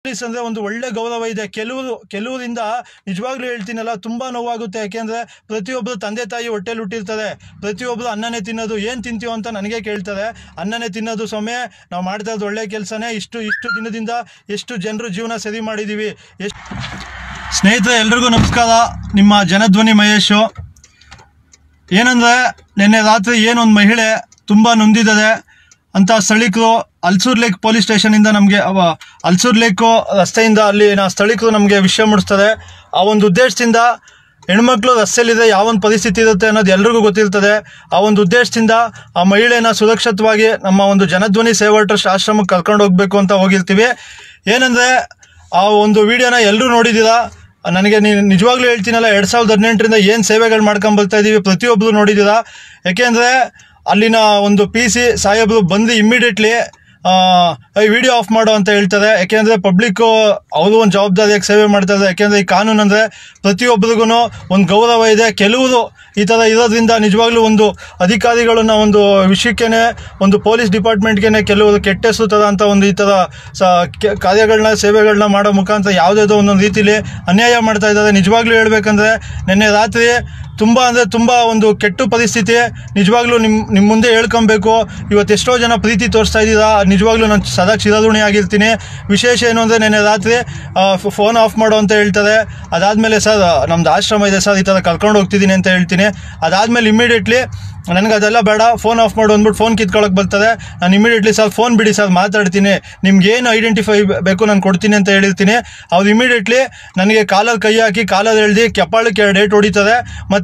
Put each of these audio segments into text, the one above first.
police ಅಂದ್ರೆ ಒಂದು ಒಳ್ಳೆ ಗೌರವ ಇದೆ ಕೆಲವರು ಕೆಲವರಿಂದ ನಿಜವಾಗ್ಲೂ ಹೇಳ್ತೀನಲ್ಲ ತುಂಬಾ ನೋವಾಗುತ್ತೆ ಯಾಕೆಂದ್ರೆ ಪ್ರತಿಯೊಬ್ಬರು ತಂದೆ ತಾಯಿ ಹೊಟ್ಟೆಲಿ ಹುಟ್ಟಿರ್ತಾರೆ ಪ್ರತಿಯೊಬ್ಬರು ಅನ್ನನೇ ತಿನ್ನೋದು ಏನು ತಿಂತೀವೋ ಅಂತ ನನಗೆ ಕೇಳ್ತಾರೆ ಅನ್ನನೇ ತಿನ್ನೋದು ಸೊಮ್ಮೆ ನಾವು ಮಾಡ್ತಾ ಇರೋದು ಒಳ್ಳೆ ಕೆಲಸನೇ ಇಷ್ಟು ಇಷ್ಟು ದಿನದಿಂದ ಎಷ್ಟು ಜನರು ಜೀವನ ಸರಿ ಮಾಡಿದ್ದೀವಿ ಎಷ್ಟು ಸ್ನೇಹಿತರೆ ಎಲ್ರಿಗೂ ನಮಸ್ಕಾರ ನಿಮ್ಮ ಜನಧ್ವನಿ ಮಹೇಶು ಏನಂದ್ರೆ ನಿನ್ನೆ ರಾತ್ರಿ ಏನೊಂದು ಮಹಿಳೆ ತುಂಬ ನೊಂದಿದ್ದಾರೆ ಅಂತ ಸ್ಥಳೀಕರು ಅಲ್ಸೂರ್ ಲೇಕ್ ಪೊಲೀಸ್ ಸ್ಟೇಷನಿಂದ ನಮಗೆ ಅಲ್ಸೂರ್ ಲೇಕು ರಸ್ತೆಯಿಂದ ಅಲ್ಲಿ ನಾ ಸ್ಥಳೀಕರು ನಮಗೆ ವಿಷಯ ಮೂಡಿಸ್ತಾರೆ ಆ ಒಂದು ಉದ್ದೇಶದಿಂದ ಹೆಣ್ಮಕ್ಳು ರಸ್ತೆಯಲ್ಲಿದೆ ಯಾವೊಂದು ಪರಿಸ್ಥಿತಿ ಇರುತ್ತೆ ಅನ್ನೋದು ಎಲ್ರಿಗೂ ಗೊತ್ತಿರ್ತದೆ ಆ ಒಂದು ಉದ್ದೇಶದಿಂದ ಆ ಮಹಿಳೆನ ಸುರಕ್ಷಿತವಾಗಿ ನಮ್ಮ ಒಂದು ಜನಧ್ವನಿ ಸೇವಾ ಟ್ರಸ್ಟ್ ಆಶ್ರಮಕ್ಕೆ ಕರ್ಕೊಂಡು ಹೋಗ್ಬೇಕು ಅಂತ ಹೋಗಿರ್ತೀವಿ ಏನಂದರೆ ಆ ಒಂದು ವಿಡಿಯೋನ ಎಲ್ಲರೂ ನೋಡಿದ್ದೀರಾ ನನಗೆ ನೀನು ನಿಜವಾಗ್ಲೂ ಹೇಳ್ತೀನಲ್ಲ ಎರಡು ಸಾವಿರದ ಹದಿನೆಂಟರಿಂದ ಏನು ಸೇವೆಗಳು ಮಾಡ್ಕೊಂಡು ಬರ್ತಾ ಇದ್ದೀವಿ ಪ್ರತಿಯೊಬ್ಬರು ನೋಡಿದ್ದೀರಾ ಯಾಕೆಂದರೆ ಅಲ್ಲಿನ ಒಂದು ಪಿ ಸಿ ಸಾಹೇಬರು ಬಂದು ಇಮ್ಮಿಡಿಯೇಟ್ಲಿ ವಿಡಿಯೋ ಆಫ್ ಮಾಡು ಅಂತ ಹೇಳ್ತಾರೆ ಯಾಕೆಂದರೆ ಪಬ್ಲಿಕ್ಕು ಅವರು ಒಂದು ಜವಾಬ್ದಾರಿಯಾಗಿ ಸೇವೆ ಮಾಡ್ತಾ ಇದ್ದಾರೆ ಯಾಕೆಂದರೆ ಈ ಕಾನೂನು ಅಂದರೆ ಪ್ರತಿಯೊಬ್ಬರಿಗೂ ಒಂದು ಗೌರವ ಇದೆ ಕೆಲವರು ಈ ಥರ ಇರೋದ್ರಿಂದ ನಿಜವಾಗ್ಲೂ ಒಂದು ಅಧಿಕಾರಿಗಳನ್ನ ಒಂದು ವಿಷಯಕ್ಕೇನೆ ಒಂದು ಪೊಲೀಸ್ ಡಿಪಾರ್ಟ್ಮೆಂಟ್ಗೆ ಕೆಲವರು ಕೆಟ್ಟ ಹೆಸರು ಥರ ಅಂತ ಒಂದು ಈ ಥರ ಸ ಕೆ- ಕಾರ್ಯಗಳನ್ನ ಸೇವೆಗಳನ್ನ ಮಾಡೋ ಮುಖಾಂತರ ಯಾವುದಾದ್ರು ಒಂದೊಂದು ರೀತಿಲಿ ಅನ್ಯಾಯ ಮಾಡ್ತಾ ಇದ್ದಾರೆ ನಿಜವಾಗ್ಲೂ ಹೇಳ್ಬೇಕಂದ್ರೆ ನಿನ್ನೆ ರಾತ್ರಿ ತುಂಬ ಅಂದರೆ ತುಂಬ ಒಂದು ಕೆಟ್ಟ ಪರಿಸ್ಥಿತಿ ನಿಜವಾಗ್ಲೂ ನಿಮ್ಮ ನಿಮ್ಮ ಮುಂದೆ ಹೇಳ್ಕೊಬೇಕು ಇವತ್ತು ಎಷ್ಟೋ ಜನ ಪ್ರೀತಿ ತೋರಿಸ್ತಾ ಇದ್ದೀರಾ ನಿಜವಾಗ್ಲೂ ನಾನು ಸದಾ ಚಿರಋಣಿ ಆಗಿರ್ತೀನಿ ವಿಶೇಷ ಏನು ಅಂದರೆ ನೆನ್ನೆ ರಾತ್ರಿ ಫೋನ್ ಆಫ್ ಮಾಡು ಅಂತ ಹೇಳ್ತಾರೆ ಅದಾದಮೇಲೆ ಸರ್ ನಮ್ದು ಆಶ್ರಮ ಇದೆ ಸರ್ ಈ ಥರ ಕರ್ಕೊಂಡು ಹೋಗ್ತಿದ್ದೀನಿ ಅಂತ ಹೇಳ್ತೀನಿ ಅದಾದಮೇಲೆ ಇಮಿಡಿಯೇಟ್ಲಿ ನನಗೆ ಅದೆಲ್ಲ ಬೇಡ ಫೋನ್ ಆಫ್ ಮಾಡು ಅಂದ್ಬಿಟ್ಟು ಫೋನ್ ಕಿತ್ಕೊಳಕ್ಕೆ ಬರ್ತದೆ ನಾನು ಇಮಿಡಿಯೇಟ್ಲಿ ಸರ್ ಫೋನ್ ಬಿಡಿ ಸರ್ ಮಾತಾಡ್ತೀನಿ ನಿಮ್ಗೆ ಏನು ಐಡೆಂಟಿಫೈ ಬೇಕು ನಾನು ಕೊಡ್ತೀನಿ ಅಂತ ಹೇಳಿರ್ತೀನಿ ಅವ್ರು ಇಮಿಡಿಯೇಟ್ಲಿ ನನಗೆ ಕಾಲಲ್ಲಿ ಕೈ ಹಾಕಿ ಕಾಲಲ್ಲಿ ಎಳ್ದು ಕೆಪ್ಪಾಳಕ್ಕೆ ಡೇಟ್ ಹೊಡಿತದೆ ಮತ್ತು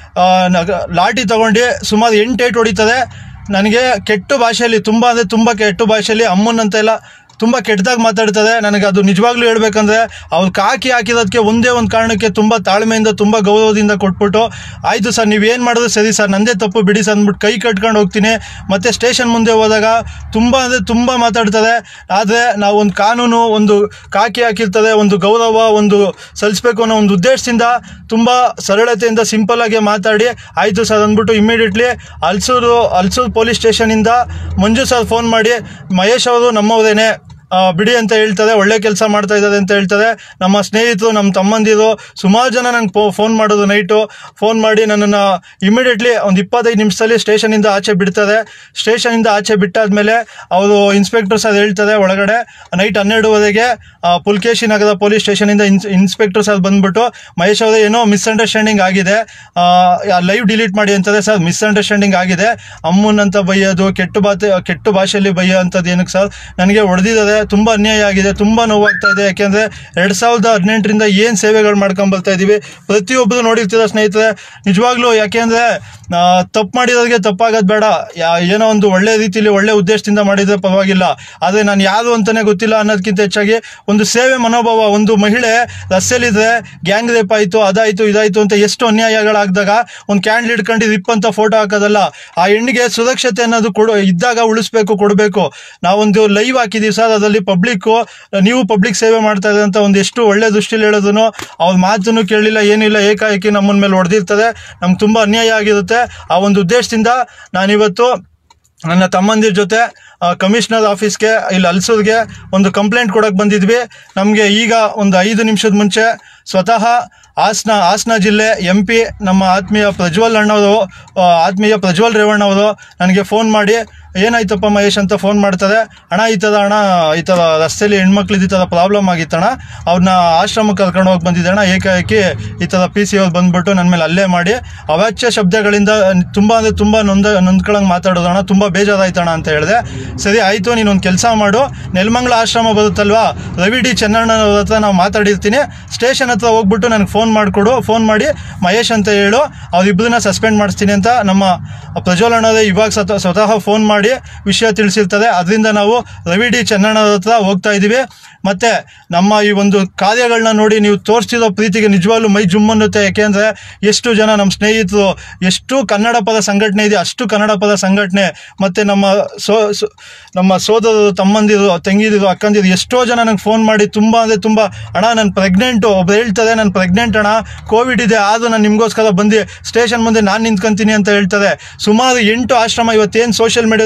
ಲಾಠಿ ತಗೊಂಡು ಸುಮಾರು ಎಂಟು ಏಟ್ ಹೊಡಿತದೆ ನನಗೆ ಕೆಟ್ಟ ಭಾಷೆಯಲ್ಲಿ ತುಂಬ ಅಂದರೆ ತುಂಬ ಕೆಟ್ಟ ಭಾಷೆಯಲ್ಲಿ ಅಮ್ಮನಂತ ಎಲ್ಲ ತುಂಬ ಕೆಟ್ಟದಾಗಿ ಮಾತಾಡ್ತದೆ ನನಗೆ ಅದು ನಿಜವಾಗ್ಲೂ ಹೇಳ್ಬೇಕಂದ್ರೆ ಅವ್ರು ಕಾಕಿ ಹಾಕಿರೋದಕ್ಕೆ ಒಂದೇ ಒಂದು ಕಾರಣಕ್ಕೆ ತುಂಬ ತಾಳ್ಮೆಯಿಂದ ತುಂಬ ಗೌರವದಿಂದ ಕೊಟ್ಬಿಟ್ಟು ಆಯಿತು ಸರ್ ನೀವೇನು ಮಾಡಿದ್ರು ಸರಿ ಸರ್ ನಂದೇ ತಪ್ಪು ಬಿಡಿ ಸರ್ ಅಂದ್ಬಿಟ್ಟು ಕೈ ಕಟ್ಕೊಂಡು ಹೋಗ್ತೀನಿ ಮತ್ತು ಸ್ಟೇಷನ್ ಮುಂದೆ ಹೋದಾಗ ತುಂಬ ಅಂದರೆ ತುಂಬ ಮಾತಾಡ್ತದೆ ಆದರೆ ನಾವು ಒಂದು ಕಾನೂನು ಒಂದು ಕಾಕಿ ಹಾಕಿರ್ತದೆ ಒಂದು ಗೌರವ ಒಂದು ಸಲ್ಲಿಸ್ಬೇಕು ಅನ್ನೋ ಒಂದು ಉದ್ದೇಶದಿಂದ ತುಂಬ ಸರಳತೆಯಿಂದ ಸಿಂಪಲ್ಲಾಗಿ ಮಾತಾಡಿ ಆಯಿತು ಸರ್ ಅಂದ್ಬಿಟ್ಟು ಇಮಿಡಿಯೇಟ್ಲಿ ಅಲ್ಸೂರು ಅಲ್ಸೂರು ಪೊಲೀಸ್ ಸ್ಟೇಷನಿಂದ ಮಂಜು ಸರ್ ಫೋನ್ ಮಾಡಿ ಮಹೇಶ್ ಅವರು ನಮ್ಮವರೇನೆ ಆ, ಬಿಡಿ ಅಂತ ಹೇಳ್ತಾರೆ ಒಳ್ಳೆ ಕೆಲಸ ಮಾಡ್ತಾ ಇದ್ದಾರೆ ಅಂತ ಹೇಳ್ತಾರೆ ನಮ್ಮ ಸ್ನೇಹಿತರು ನಮ್ಮ ತಮ್ಮಂದಿರು ಸುಮಾರು ಜನ ನಂಗೆ ಫೋನ್ ಮಾಡೋದು ನೈಟು ಫೋನ್ ಮಾಡಿ ನನ್ನನ್ನು ಇಮಿಡಿಯೇಟ್ಲಿ ಒಂದು ಇಪ್ಪತ್ತೈದು ನಿಮಿಷದಲ್ಲಿ ಸ್ಟೇಷನಿಂದ ಆಚೆ ಬಿಡ್ತಾರೆ ಸ್ಟೇಷನಿಂದ ಆಚೆ ಬಿಟ್ಟಾದ್ಮೇಲೆ ಅವರು ಇನ್ಸ್ಪೆಕ್ಟರ್ ಸರ್ ಹೇಳ್ತಾರೆ ಒಳಗಡೆ ನೈಟ್ ಹನ್ನೆರಡುವರೆಗೆ ಆ, ಪುಲ್ಕೇಶಿ ನಗರ ಪೊಲೀಸ್ ಸ್ಟೇಷನಿಂದ ಇನ್ಸ್ ಇನ್ಸ್ಪೆಕ್ಟರ್ ಸರ್ ಬಂದ್ಬಿಟ್ಟು ಮಹೇಶ್ ಅವರೇ ಏನೋ ಮಿಸ್ಅಂಡರ್ಸ್ಟ್ಯಾಂಡಿಂಗ್ ಆಗಿದೆ ಲೈವ್ ಡಿಲೀಟ್ ಮಾಡಿ ಅಂತದೆ ಸರ್ ಮಿಸ್ಅಂಡರ್ಸ್ಟ್ಯಾಂಡಿಂಗ್ ಆಗಿದೆ ಅಮ್ಮನಂತ ಬೈಯೋದು ಕೆಟ್ಟ ಬಾತೆ ಕೆಟ್ಟ ಭಾಷೆಯಲ್ಲಿ ಬೈಯೋ ಅಂಥದ್ದು ಏನಕ್ಕೆ ಸರ್ ನನಗೆ ಹೊಡೆದಿದ್ದಾರೆ ತುಂಬ ಅನ್ಯಾಯ ಆಗಿದೆ ತುಂಬ ನೋವಾಗ್ತಾ ಇದೆ ಯಾಕೆಂದರೆ ಎರಡು ಸಾವಿರದ ಹದಿನೆಂಟರಿಂದ ಏನು ಸೇವೆಗಳು ಮಾಡ್ಕೊಂಡು ಬರ್ತಾ ಇದ್ದೀವಿ ಪ್ರತಿಯೊಬ್ಬರು ನೋಡಿರ್ತೀರ ಸ್ನೇಹಿತರೆ ನಿಜವಾಗ್ಲೂ ಯಾಕೆಂದರೆ ತಪ್ಪು ಮಾಡಿರೋರಿಗೆ ತಪ್ಪಾಗೋದು ಬೇಡ ಯಾ- ಏನೋ ಒಂದು ಒಳ್ಳೆ ರೀತಿಯಲ್ಲಿ ಒಳ್ಳೆ ಉದ್ದೇಶದಿಂದ ಮಾಡಿದ್ರೆ ಪರವಾಗಿಲ್ಲ ಆದರೆ ನಾನು ಯಾರು ಅಂತಲೇ ಗೊತ್ತಿಲ್ಲ ಅನ್ನೋದಕ್ಕಿಂತ ಹೆಚ್ಚಾಗಿ ಒಂದು ಸೇವೆ ಮನೋಭಾವ ಒಂದು ಮಹಿಳೆ ರಸ್ತೆಯಲ್ಲಿದ್ರೆ ಗ್ಯಾಂಗ್ ರೇಪ್ ಆಯಿತು ಅದಾಯಿತು ಇದಾಯಿತು ಅಂತ ಎಷ್ಟು ಅನ್ಯಾಯಗಳಾಗ್ದಾಗ ಒಂದು ಕ್ಯಾಂಡ್ಲ್ ಹಿಡ್ಕೊಂಡು ರಿಪ್ ಅಂತ ಫೋಟೋ ಹಾಕೋದಲ್ಲ ಆ ಹೆಣ್ಣಿಗೆ ಸುರಕ್ಷತೆ ಅನ್ನೋದು ಕೊಡು ಇದ್ದಾಗ ಉಳಿಸ್ಬೇಕು ಕೊಡಬೇಕು ನಾವೊಂದು ಲೈವ್ ಹಾಕಿದ್ದೀವಿ ಸರ್ ಅದರಲ್ಲಿ ಪಬ್ಲಿಕ್ಕು ನೀವು ಪಬ್ಲಿಕ್ ಸೇವೆ ಮಾಡ್ತಾ ಇದ್ದಾರೆ ಅಂತ ಒಂದು ಎಷ್ಟು ಒಳ್ಳೆ ದೃಷ್ಟಿಲಿ ಹೇಳೋದನ್ನು ಅವ್ರ ಮಾತನ್ನು ಕೇಳಲಿಲ್ಲ ಏನಿಲ್ಲ ಏಕಾಏಕಿ ನಮ್ಮನ ಮೇಲೆ ಹೊಡೆದಿರ್ತದೆ ನಮ್ಗೆ ತುಂಬ ಅನ್ಯಾಯ ಆಗಿರುತ್ತೆ ಆ ಒಂದು ಉದ್ದೇಶದಿಂದ ನಾನಿವತ್ತು ನನ್ನ ತಮ್ಮಂದಿರ ಜೊತೆ ಆ, ಕಮಿಷನರ್ ಆಫೀಸ್ಗೆ ಇಲ್ಲಿ ಅಲ್ಸೂರ್ಗೆ ಒಂದು ಕಂಪ್ಲೇಂಟ್ ಕೊಡೋಕೆ ಬಂದಿದ್ವಿ ನಮಗೆ ಈಗ ಒಂದು ಐದು ನಿಮಿಷದ ಮುಂಚೆ ಸ್ವತಃ ಹಾಸನ ಹಾಸನ ಜಿಲ್ಲೆ ಎಂ ಪಿ ನಮ್ಮ ಆತ್ಮೀಯ ಪ್ರಜ್ವಲ್ ಅಣ್ಣವರು ಆ, ಆತ್ಮೀಯ ಪ್ರಜ್ವಲ್ ರೇವಣ್ಣವರು ನನಗೆ ಫೋನ್ ಮಾಡಿ ಏನಾಯ್ತಪ್ಪ ಮಹೇಶ್ ಅಂತ ಫೋನ್ ಮಾಡ್ತಾರೆ ಅಣ್ಣ ಈ ಥರ ಅಣ್ಣ ಈ ಥರ ರಸ್ತೆಯಲ್ಲಿ ಹೆಣ್ಮಕ್ಳಿದ್ದು ಈ ಥರ ಪ್ರಾಬ್ಲಮ್ ಆಗಿತ್ತಣ್ಣ ಅವ್ರನ್ನ ಆಶ್ರಮಕ್ಕೆ ಕರ್ಕೊಂಡು ಹೋಗಿ ಬಂದಿದ್ದಣ್ಣ ಏಕಾಏಕಿ ಈ ಥರ ಪಿ ಸಿ ಅವ್ರು ಬಂದ್ಬಿಟ್ಟು ನನ್ನ ಮೇಲೆ ಅಲ್ಲೇ ಮಾಡಿ ಅವಾಚ್ಯ ಶಬ್ದಗಳಿಂದ ತುಂಬ ಅಂದರೆ ತುಂಬ ನೊಂದ ನೊಂದ್ಕೊಳಂಗೆ ಮಾತಾಡೋದಣ್ಣ ತುಂಬ ಬೇಜಾರಾಯ್ತಣ್ಣ ಅಂತ ಹೇಳಿದೆ ಸರಿ ಆಯಿತು ನೀನು ಒಂದು ಕೆಲಸ ಮಾಡು ನೆಲಮಂಗಲ ಆಶ್ರಮ ಬರುತ್ತಲ್ವಾ ರವಿ ಡಿ ಚೆನ್ನಣ್ಣನವ್ರ ಹತ್ರ ನಾವು ಮಾತಾಡಿರ್ತೀನಿ ಸ್ಟೇಷನ್ ಹತ್ರ ಹೋಗ್ಬಿಟ್ಟು ನನಗೆ ಫೋನ್ ಮಾಡಿಕೊಡು ಫೋನ್ ಮಾಡಿ ಮಹೇಶ್ ಅಂತ ಹೇಳು ಅವ್ರಿಬ್ಬರನ್ನ ಸಸ್ಪೆಂಡ್ ಮಾಡಿಸ್ತೀನಿ ಅಂತ ನಮ್ಮ ಪ್ರಜ್ವಲ್ ಅಣ್ಣವರೇ ಇವಾಗ ಸತ ಸ್ವತಃ ಫೋನ್ ಮಾಡಿ ವಿಷಯ ತಿಳಿಸಿರ್ತಾರೆ ಅದರಿಂದ ನಾವು ರವಿ ಡಿ ಚೆನ್ನಣ್ಣವ್ರ ಹತ್ರ ಹೋಗ್ತಾ ಇದ್ದೀವಿ ಮತ್ತು ನಮ್ಮ ಈ ಒಂದು ಕಾರ್ಯಗಳನ್ನ ನೋಡಿ ನೀವು ತೋರಿಸ್ತಿರೋ ಪ್ರೀತಿಗೆ ನಿಜವಾಗ್ಲೂ ಮೈ ಜುಮ್ ಅನ್ನುತ್ತೆ ಯಾಕೆಂದರೆ ಎಷ್ಟು ಜನ ನಮ್ಮ ಸ್ನೇಹಿತರು ಎಷ್ಟು ಕನ್ನಡ ಪದ ಸಂಘಟನೆ ಇದೆ ಅಷ್ಟು ಕನ್ನಡ ಪದ ಸಂಘಟನೆ ಮತ್ತು ನಮ್ಮ ಸೋ ಸೋ- ನಮ್ಮ ಸೋದರರು ತಮ್ಮಂದಿರು ತಂಗಿದಿರು ಅಕ್ಕಂದಿರು ಎಷ್ಟೋ ಜನ ನಂಗೆ ಫೋನ್ ಮಾಡಿ ತುಂಬ ಅಂದರೆ ತುಂಬ ಅಣ್ಣ ನಾನು ಪ್ರೆಗ್ನೆಂಟು ಒಬ್ರು ಹೇಳ್ತಾರೆ ನಾನು ಪ್ರೆಗ್ನೆಂಟ್ ಅಣ್ಣ ಕೋವಿಡ್ ಇದೆ ಆದರೂ ನಾನು ನಿಮಗೋಸ್ಕರ ಬಂದು ಸ್ಟೇಷನ್ ಮುಂದೆ ನಾನು ನಿಂತ್ಕೊಂತೀನಿ ಅಂತ ಹೇಳ್ತಾರೆ ಸುಮಾರು ಎಂಟು ಆಶ್ರಮ ಇವತ್ತೇನು ಸೋಷಿಯಲ್ ಮೀಡಿಯಾದಲ್ಲಿ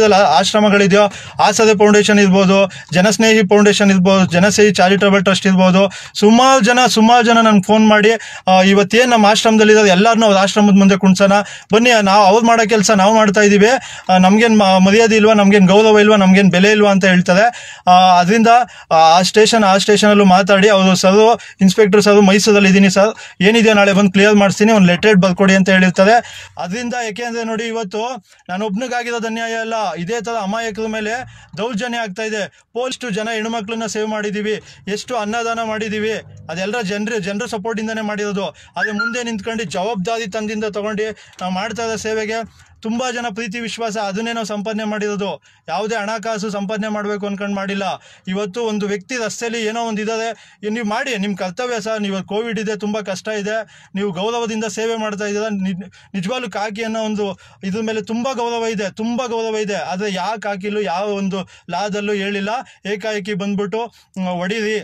ಯಾವ್ಯಾವ್ದೆಲ್ಲ ಆಶ್ರಮಗಳಿದೆಯೋ ಆಸದೆ ಫೌಂಡೇಶನ್ ಇರ್ಬೋದು ಜನಸ್ನೇಹಿ ಫೌಂಡೇಶನ್ ಇರ್ಬೋದು ಜನಸ್ನೇಹಿ ಚಾರಿಟಬಲ್ ಟ್ರಸ್ಟ್ ಇರ್ಬೋದು ಸುಮಾರು ಜನ ಸುಮಾರು ಜನ ನನ್ಗೆ ಫೋನ್ ಮಾಡಿ ಆ, ಇವತ್ತೇನು ನಮ್ಮ ಆಶ್ರಮದಲ್ಲಿ ಇರೋದು ಎಲ್ಲರನ್ನೂ ಅವ್ರ ಆಶ್ರಮದ ಮುಂದೆ ಕುಣ್ಸೋಣ ಬನ್ನಿ ನಾವು ಅವ್ರು ಮಾಡೋ ಕೆಲಸ ನಾವು ಮಾಡ್ತಾ ಇದ್ದೀವಿ ನಮ್ಗೇನು ಮರ್ಯಾದೆ ಇಲ್ವಾ ನಮ್ಗೇನು ಗೌರವ ಇಲ್ವಾ ನಮ್ಗೇನು ಬೆಲೆ ಇಲ್ವಾ ಅಂತ ಹೇಳ್ತಾರೆ ಅದರಿಂದ ಆ ಸ್ಟೇಷನ್ ಆ ಸ್ಟೇಷನಲ್ಲೂ ಮಾತಾಡಿ ಅವರು ಸರ್ ಇನ್ಸ್ಪೆಕ್ಟರ್ ಸರ್ ಮೈಸೂರಲ್ಲಿ ಇದ್ದೀನಿ ಸರ್ ಏನಿದೆಯೋ ನಾಳೆ ಬಂದು ಕ್ಲಿಯರ್ ಮಾಡಿಸ್ತೀನಿ ಒಂದು ಲೆಟರ್ ಬರ್ಕೊಡಿ ಅಂತ ಹೇಳಿರ್ತಾರೆ ಅದರಿಂದ ಯಾಕೆಂದ್ರೆ ನೋಡಿ ಇವತ್ತು ನಾನು ಒಬ್ನಿಗಾಗಿರೋದು ಅನ್ಯಾಯ ಅಲ್ಲ ಇದೇ ಥರ ಅಮಾಯಕರ ಮೇಲೆ ದೌರ್ಜನ್ಯ ಆಗ್ತಾ ಇದೆ ಪೋಸ್ಟ್ ಜನ ಹೆಣ್ಮಕ್ಳನ್ನ ಸೇವ್ ಮಾಡಿದ್ದೀವಿ ಎಷ್ಟು ಅನ್ನದಾನ ಮಾಡಿದ್ದೀವಿ ಅದೆಲ್ಲ ಜನರ ಜನರ ಸಪೋರ್ಟಿಂದನೇ ಮಾಡಿರೋದು ಅದೇ ಮುಂದೆ ನಿಂತ್ಕೊಂಡು ಜವಾಬ್ದಾರಿ ತಂದಿಂದ ತಗೊಂಡು ನಾವು ಮಾಡ್ತಾ ಇರೋ ಸೇವೆಗೆ ತುಂಬ ಜನ ಪ್ರೀತಿ ವಿಶ್ವಾಸ ಅದನ್ನೇ ನಾವು ಸಂಪಾದನೆ ಮಾಡಿರೋದು ಯಾವುದೇ ಹಣಕಾಸು ಸಂಪಾದನೆ ಮಾಡಬೇಕು ಅನ್ಕೊಂಡು ಮಾಡಿಲ್ಲ ಇವತ್ತು ಒಂದು ವ್ಯಕ್ತಿ ರಸ್ತೆಯಲ್ಲಿ ಏನೋ ಒಂದು ಇದ್ದಾರೆ ನೀವು ಮಾಡಿ ನಿಮ್ಮ ಕರ್ತವ್ಯ ಸರ್ ನೀವು ಕೋವಿಡ್ ಇದೆ ತುಂಬ ಕಷ್ಟ ಇದೆ ನೀವು ಗೌರವದಿಂದ ಸೇವೆ ಮಾಡ್ತಾ ಇದ್ದೀರಾ ನಿಜ ನಿಜವಾಗ್ಲೂ ಕಾಕಿ ಅನ್ನೋ ಒಂದು ಇದ್ರ ಮೇಲೆ ತುಂಬ ಗೌರವ ಇದೆ ತುಂಬ ಗೌರವ ಇದೆ ಆದರೆ ಯಾವ ಕಾಕಿಲು ಯಾವ ಒಂದು ಲಾದಲ್ಲೂ ಹೇಳಿಲ್ಲ ಏಕಾಏಕಿ ಬಂದ್ಬಿಟ್ಟು ಮ್, ಹೊಡೀರಿ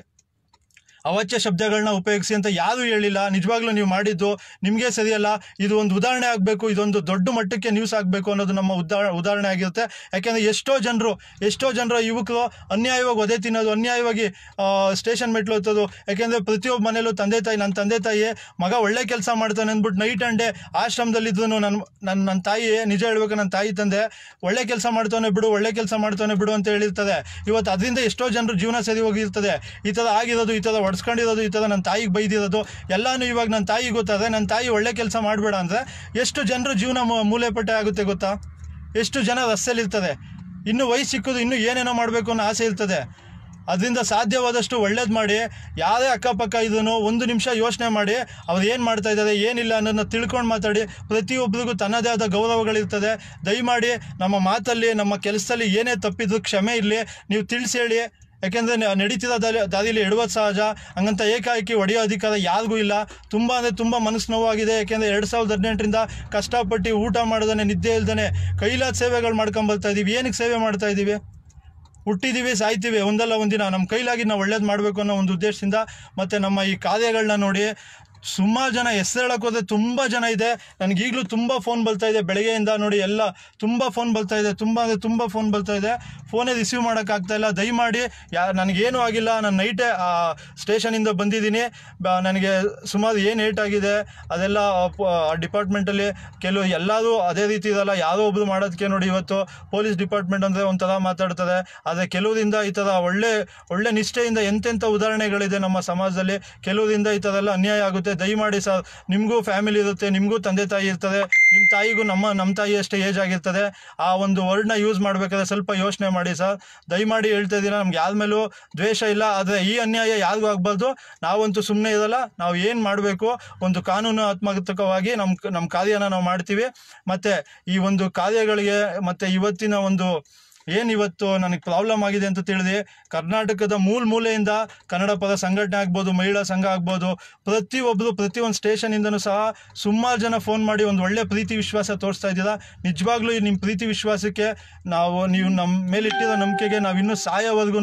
ಅವಾಚ್ಯ ಶಬ್ದಗಳನ್ನ ಉಪಯೋಗಿಸಿ ಅಂತ ಯಾರೂ ಹೇಳಿಲ್ಲ ನಿಜವಾಗ್ಲೂ ನೀವು ಮಾಡಿದ್ದು ನಿಮಗೆ ಸರಿಯಲ್ಲ ಇದು ಒಂದು ಉದಾಹರಣೆ ಆಗಬೇಕು ಇದೊಂದು ದೊಡ್ಡ ಮಟ್ಟಕ್ಕೆ ನ್ಯೂಸ್ ಆಗಬೇಕು ಅನ್ನೋದು ನಮ್ಮ ಉದಾ ಉದಾಹರಣೆ ಆಗಿರುತ್ತೆ ಯಾಕೆಂದರೆ ಎಷ್ಟೋ ಜನರು ಎಷ್ಟೋ ಜನರ ಯುವಕರು ಅನ್ಯಾಯವಾಗಿ ಒದೆ ತಿನ್ನೋದು ಅನ್ಯಾಯವಾಗಿ ಸ್ಟೇಷನ್ ಮೆಟ್ಲು ಹತ್ತೋದು ಯಾಕೆಂದರೆ ಪ್ರತಿಯೊಬ್ಬ ಮನೇಲೂ ತಂದೆ ತಾಯಿ ನನ್ನ ತಂದೆ ತಾಯಿ ಮಗ ಒಳ್ಳೆ ಕೆಲಸ ಮಾಡ್ತಾನೆ ಅಂದ್ಬಿಟ್ಟು ನೈಟ್ ಆ್ಯಂಡ್ ಡೇ ಆಶ್ರಮದಲ್ಲಿದ್ದು ನನ್ನ ನನ್ನ ನನ್ನ ತಾಯಿ ನಿಜ ಹೇಳ್ಬೇಕು ನನ್ನ ತಾಯಿ ತಂದೆ ಒಳ್ಳೆ ಕೆಲಸ ಮಾಡ್ತಾನೆ ಬಿಡು ಒಳ್ಳೆ ಕೆಲಸ ಮಾಡ್ತಾನೆ ಬಿಡು ಅಂತ ಹೇಳಿರ್ತದೆ ಇವತ್ತು ಅದರಿಂದ ಎಷ್ಟೋ ಜನರು ಜೀವನ ಸರಿ ಹೋಗಿರ್ತದೆ ಈ ಥರ ಆಗಿರೋದು ಈ ಥರ ಹೊಡ್ಸ್ಕೊಂಡಿರೋದು ಈ ಥರ ನನ್ನ ತಾಯಿಗೆ ಬೈದಿರೋದು ಎಲ್ಲಾನು ಇವಾಗ ನನ್ನ ತಾಯಿಗೆ ಗೊತ್ತಾದ್ರೆ ನನ್ನ ತಾಯಿ ಒಳ್ಳೆ ಕೆಲಸ ಮಾಡಬೇಡ ಅಂದರೆ ಎಷ್ಟು ಜನರು ಜೀವನ ಮೂ- ಮೂಲೆಪಟ್ಟೆ ಆಗುತ್ತೆ ಗೊತ್ತಾ ಎಷ್ಟು ಜನ ರಸ್ತೆಯಲ್ಲಿ ಇರ್ತದೆ ಇನ್ನು ವಯಸ್ಸು ಸಿಕ್ಕೋದು ಇನ್ನೂ ಏನೇನೋ ಮಾಡಬೇಕು ಅನ್ನೋ ಆಸೆ ಇರ್ತದೆ ಅದರಿಂದ ಸಾಧ್ಯವಾದಷ್ಟು ಒಳ್ಳೇದು ಮಾಡಿ ಯಾರೇ ಅಕ್ಕಪಕ್ಕ ಇದನ್ನು ಒಂದು ನಿಮಿಷ ಯೋಚನೆ ಮಾಡಿ ಅವ್ರು ಏನು ಮಾಡ್ತಾ ಇದ್ದಾರೆ ಏನಿಲ್ಲ ಅನ್ನೋದನ್ನ ತಿಳ್ಕೊಂಡು ಮಾತಾಡಿ ಪ್ರತಿಯೊಬ್ಬರಿಗೂ ತನ್ನದೇ ಆದ ಗೌರವಗಳಿರ್ತದೆ ದಯಮಾಡಿ ನಮ್ಮ ಮಾತಲ್ಲಿ ನಮ್ಮ ಕೆಲಸದಲ್ಲಿ ಏನೇ ತಪ್ಪಿದ್ರು ಕ್ಷಮೆ ಇರಲಿ ನೀವು ತಿಳಿಸಿ ಹೇಳಿ ಯಾಕೆಂದರೆ ನಡೀತಿರೋ ದಾರಿ ದಾರಿಯಲ್ಲಿ ಎಡುವುದು ಸಹಜ ಹಂಗಂತ ಏಕಾಏಕಿ ಹೊಡೆಯೋ ಅಧಿಕಾರ ಯಾರಿಗೂ ಇಲ್ಲ ತುಂಬ ಅಂದರೆ ತುಂಬ ಮನಸ್ಸು ನೋವಾಗಿದೆ ಯಾಕೆಂದರೆ ಎರಡು ಸಾವಿರದ ಹದಿನೆಂಟರಿಂದ ಕಷ್ಟಪಟ್ಟು ಊಟ ಮಾಡ್ದಾನೆ ನಿದ್ದೆ ಇಲ್ದಾನೆ ಕೈಲಾದ ಸೇವೆಗಳು ಮಾಡ್ಕೊಂಡ್ ಬರ್ತಾ ಇದ್ದೀವಿ ಏನಕ್ಕೆ ಸೇವೆ ಮಾಡ್ತಾ ಇದ್ದೀವಿ ಹುಟ್ಟಿದ್ದೀವಿ ಸಾಯ್ತೀವಿ ಒಂದಲ್ಲ ಒಂದಿನ ನಮ್ಮ ಕೈಲಾಗಿ ನಾವು ಒಳ್ಳೇದು ಮಾಡಬೇಕು ಅನ್ನೋ ಒಂದು ಉದ್ದೇಶದಿಂದ ಮತ್ತು ನಮ್ಮ ಈ ಕಾರ್ಯಗಳನ್ನ ನೋಡಿ ಸುಮಾರು ಜನ ಹೆಸರು ಹೇಳಕ್ಕೆ ಹೋದ್ರೆ ತುಂಬ ಜನ ಇದೆ ನನಗೆ ಈಗಲೂ ತುಂಬ ಫೋನ್ ಬರ್ತಾ ಇದೆ ಬೆಳಗ್ಗೆಯಿಂದ ನೋಡಿ ಎಲ್ಲ ತುಂಬ ಫೋನ್ ಬರ್ತಾ ಇದೆ ತುಂಬ ಅಂದರೆ ತುಂಬ ಫೋನ್ ಬರ್ತಾ ಇದೆ ಫೋನೇ ರಿಸೀವ್ ಮಾಡೋಕ್ಕಾಗ್ತಾ ಇಲ್ಲ ದಯಮಾಡಿ ಯಾ ನನಗೇನು ಆಗಿಲ್ಲ ನಾನು ನೈಟೇ ಸ್ಟೇಷನಿಂದ ಬಂದಿದ್ದೀನಿ ಬ- ನನಗೆ ಸುಮಾರು ಏನು ಏಟ್ ಆಗಿದೆ ಅದೆಲ್ಲ ಡಿಪಾರ್ಟ್ಮೆಂಟಲ್ಲಿ ಕೆಲವು ಎಲ್ಲರೂ ಅದೇ ರೀತಿ ಇರಲ್ಲ ಯಾರೋ ಒಬ್ರು ಮಾಡೋದಕ್ಕೆ ನೋಡಿ ಇವತ್ತು ಪೊಲೀಸ್ ಡಿಪಾರ್ಟ್ಮೆಂಟ್ ಅಂದರೆ ಒಂಥರ ಮಾತಾಡ್ತಾರೆ ಆದರೆ ಕೆಲವರಿಂದ ಈ ಥರ ಒಳ್ಳೆ ಒಳ್ಳೆ ನಿಷ್ಠೆಯಿಂದ ಎಂತೆಂಥ ಉದಾಹರಣೆಗಳಿದೆ ನಮ್ಮ ಸಮಾಜದಲ್ಲಿ ಕೆಲವರಿಂದ ಈ ಥರ ಎಲ್ಲ ಅನ್ಯಾಯ ಆಗುತ್ತೆ ದಯಮಾಡಿ ಸರ್ ನಿಮಗೂ ಫ್ಯಾಮಿಲಿ ಇರುತ್ತೆ ನಿಮಗೂ ತಂದೆ ತಾಯಿ ಇರ್ತದೆ ನಿಮ್ಮ ತಾಯಿಗೂ ನಮ್ಮ ನಮ್ಮ ತಾಯಿ ಅಷ್ಟೇ ಏಜ್ ಆಗಿರ್ತದೆ ಆ ಒಂದು ವರ್ಡ್ನ ಯೂಸ್ ಮಾಡಬೇಕಾದ್ರೆ ಸ್ವಲ್ಪ ಯೋಚನೆ ಮಾಡಿ ಸರ್ ದಯಮಾಡಿ ಹೇಳ್ತಾ ಇದ್ದೀರಾ ನಮ್ಗೆ ಯಾರ ಮೇಲೂ ದ್ವೇಷ ಇಲ್ಲ ಆದರೆ ಈ ಅನ್ಯಾಯ ಯಾರಿಗೂ ಆಗಬಾರ್ದು ನಾವಂತೂ ಸುಮ್ಮನೆ ಇರಲ್ಲ ನಾವು ಏನು ಮಾಡಬೇಕು ಒಂದು ಕಾನೂನಾತ್ಮಕವಾಗಿ ನಮ್ಮ ನಮ್ಮ ಕಾರ್ಯನ ನಾವು ಮಾಡ್ತೀವಿ ಮತ್ತು ಈ ಒಂದು ಕಾರ್ಯಗಳಿಗೆ ಮತ್ತು ಇವತ್ತಿನ ಒಂದು ಏನು ಇವತ್ತು ನನಗೆ ಪ್ರಾಬ್ಲಮ್ ಆಗಿದೆ ಅಂತ ತಿಳಿದು ಕರ್ನಾಟಕದ ಮೂಲ ಮೂಲೆಯಿಂದ ಕನ್ನಡ ಪದ ಸಂಘಟನೆ ಆಗ್ಬೋದು ಮಹಿಳಾ ಸಂಘ ಆಗ್ಬೋದು ಪ್ರತಿಯೊಬ್ಬರು ಪ್ರತಿಯೊಂದು ಸ್ಟೇಷನಿಂದನೂ ಸಹ ಸುಮಾರು ಜನ ಫೋನ್ ಮಾಡಿ ಒಂದು ಒಳ್ಳೆ ಪ್ರೀತಿ ವಿಶ್ವಾಸ ತೋರಿಸ್ತಾ ಇದ್ದೀರಾ ನಿಜವಾಗ್ಲೂ ಈ ನಿಮ್ಮ ಪ್ರೀತಿ ವಿಶ್ವಾಸಕ್ಕೆ ನಾವು ನೀವು ನಮ್ಮ ಮೇಲಿಟ್ಟಿರೋ ನಂಬಿಕೆಗೆ ನಾವು ಇನ್ನೂ ಸಾಯೋವರೆಗೂ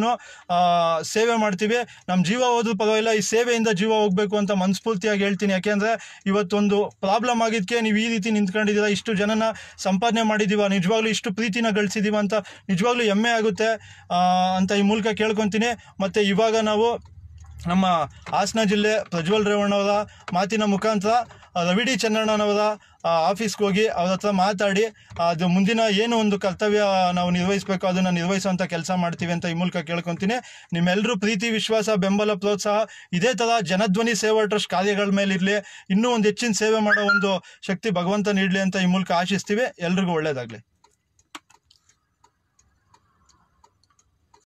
ಸೇವೆ ಮಾಡ್ತೀವಿ ನಮ್ಮ ಜೀವ ಹೋದ್ರೂ ಪರವಾಗಿಲ್ಲ ಈ ಸೇವೆಯಿಂದ ಜೀವ ಹೋಗಬೇಕು ಅಂತ ಮನಸ್ಫೂರ್ತಿಯಾಗಿ ಹೇಳ್ತೀನಿ ಯಾಕೆಂದರೆ ಇವತ್ತೊಂದು ಪ್ರಾಬ್ಲಮ್ ಆಗಿದ್ದಕ್ಕೆ ನೀವು ಈ ರೀತಿ ನಿಂತ್ಕೊಂಡಿದ್ದೀರಾ ಇಷ್ಟು ಜನನ ಸಂಪಾದನೆ ಮಾಡಿದ್ದೀವ ನಿಜವಾಗ್ಲೂ ಇಷ್ಟು ಪ್ರೀತಿನ ಗಳಿಸಿದ್ದೀವ ಅಂತ ನಿಜವಾಗ್ಲೂ ಹೆಮ್ಮೆ ಆಗುತ್ತೆ ಆ, ಅಂತ ಈ ಮೂಲಕ ಕೇಳ್ಕೊತೀನಿ ಮತ್ತು ಇವಾಗ ನಾವು ನಮ್ಮ ಹಾಸನ ಜಿಲ್ಲೆ ಪ್ರಜ್ವಲ್ ರೇವಣ್ಣವರ ಮಾತಿನ ಮುಖಾಂತರ ಆ, ರವಿ ಡಿ ಚನ್ನಣ್ಣನವರ ಆ, ಆಫೀಸ್ಗೆ ಹೋಗಿ ಅವ್ರ ಹತ್ರ ಮಾತಾಡಿ ಅದು ಮುಂದಿನ ಏನು ಒಂದು ಕರ್ತವ್ಯ ನಾವು ನಿರ್ವಹಿಸಬೇಕು ಅದನ್ನು ನಿರ್ವಹಿಸುವಂಥ ಕೆಲಸ ಮಾಡ್ತೀವಿ ಅಂತ ಈ ಮೂಲಕ ಕೇಳ್ಕೊತೀನಿ ನಿಮ್ಮೆಲ್ಲರೂ ಪ್ರೀತಿ ವಿಶ್ವಾಸ ಬೆಂಬಲ ಪ್ರೋತ್ಸಾಹ ಇದೇ ಥರ ಜನಧ್ವನಿ ಸೇವಾ ಟ್ರಸ್ಟ್ ಕಾರ್ಯಗಳ ಮೇಲೆ ಇರಲಿ ಇನ್ನೂ ಒಂದು ಹೆಚ್ಚಿನ ಸೇವೆ ಮಾಡೋ ಒಂದು ಶಕ್ತಿ ಭಗವಂತ ನೀಡಲಿ ಅಂತ ಈ ಮೂಲಕ ಆಶಿಸ್ತೀವಿ ಎಲ್ರಿಗೂ ಒಳ್ಳೆಯದಾಗಲಿ